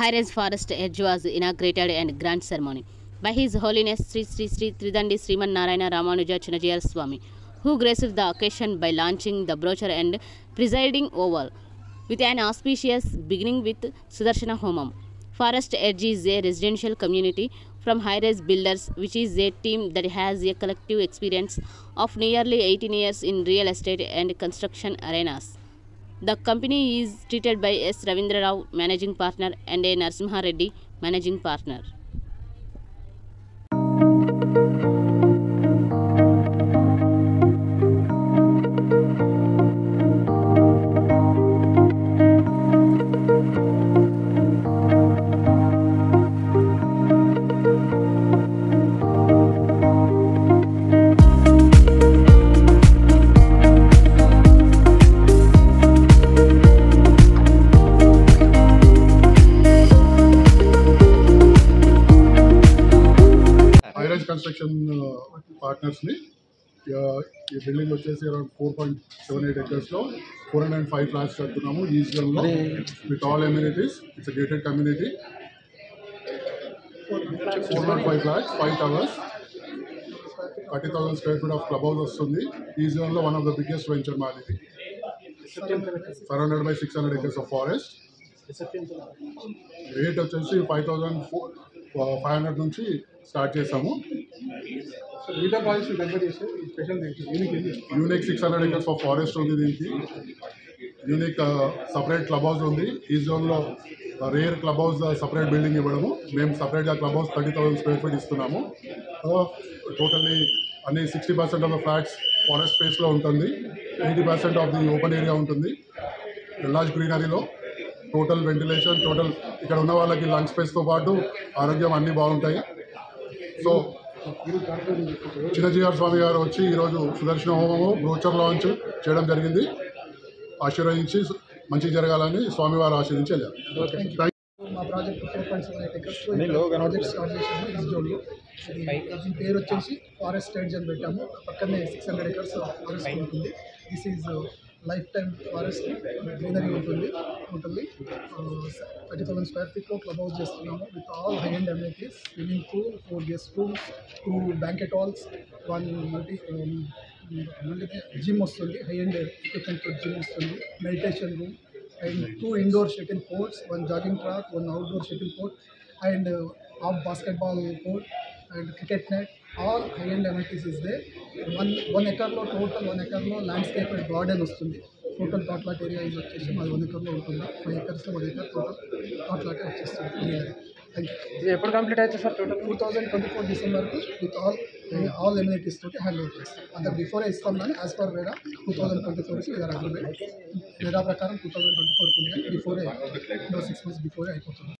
High-rise forest edge was inaugurated and grand ceremony by His Holiness Sri Sri Sri Tridandi Sriman Narayana Ramanuja Chinnajayar Swami, who graced the occasion by launching the brochure and presiding over with an auspicious beginning with Sudarshana Homam. Forest Edge is a residential community from high-rise builders, which is a team that has a collective experience of nearly 18 years in real estate and construction arenas. The company is treated by S. Ravindra Rao, managing partner, and A. Narasimha Reddy, managing partner. Highrise construction partners ని ఆ, ఈ building వచ్చేసి around four point seven eight acres లో four hundred and five flats కడుతున్నాము ఈ zone లో with all amenities it's gated community four nought five flats five towers thirty thousand square feet of club house వస్తుంది ఈ zone లో one of the biggest venture మాది surrounded by six hundred acres of forest rate వచ్చేసి five thousand four five hundred నుంచి start చేసాము మిగతా projects compare చేస్తే ఈ స్పెషల్ యూనిక్ ఏంటి unique six hundred acres of forest ఉంది దీనికి యూనిక్ సపరేట్ క్లబ్ హౌస్ ఉంది ఈ జోన్లో rare club house separate building ఇవ్వడము మేము సపరేట్గా club house thirty thousand square feet ఇస్తున్నాము టోటల్లీ అన్ని sixty percent of the flats forest స్పేస్లో ఉంటుంది eighty percent of the open area ఉంటుంది లార్జ్ గ్రీనరీలో టోటల్ వెంటిలేషన్ టోటల్ ఇక్కడ ఉన్న వాళ్ళకి లంగ్ స్పేస్తో పాటు ఆరోగ్యం అన్నీ బాగుంటాయి సో చిన్నజీఆర్ స్వామి గారు వచ్చి ఈరోజు సుదర్శన హోమము బ్రోచర్ లాంచ్ చేయడం జరిగింది ఆశీర్వదించి మంచి జరగాలని స్వామివారు ఆశీర్వించి వెళ్ళారు థ్యాంక్ మా project four point seven eight acres project start చేసాము ఈ జోన్లో ఇది దీని పేరు వచ్చేసి ఫారెస్ట్ స్టేజ్ అని పెట్టాము పక్కనే సిక్స్ హండ్రెడ్ ఎకర్స్ ఫారెస్ట్ ఉంటుంది this is life time forest greenery ఉంటుంది ఉంటుంది థర్టీ థౌసండ్ స్క్వేర్ ఫీట్లో క్లబ్ హౌస్ చేస్తున్నాము with all high and amenities swimming pool four guest rooms two banquet halls one multi gym వస్తుంది high and equipment gym వస్తుంది meditation room and two indoor shuttle courts, one jogging track, one outdoor shuttle court, and uh, off basketball court and cricket net. All high-end amenities is there. One one acre లో total one acre లో landscape and garden వస్తుంది total tot lot area ఇది వచ్చేసి మాది one ఎకర్లో ఉంటుంది five ఎకర్స్లో one acre total టాట్లాటే వచ్చేస్తుంది థ్యాంక్ యూ ఇది ఎప్పుడు కంప్లీట్ అవుతుంది sir total two thousand twenty four డిసెంబర్కి విత్ ఆల్ ఆల్ ఎమ్యూనిటీస్ తోటి హ్యాండ్ ఓవర్ చేస్తాం అంత బిఫోరే ఇస్తాం కానీ as per RERA two thousand twenty ఫోర్కి వీఆర్ అగ్రిమెంట్ వేరా ప్రకారం టూ థౌజండ్ ట్వంటీ ఫోర్కి ఉంది కానీ బిఫోరే సిక్స్ మంత్స్ బిఫోరే అయిపోతుంది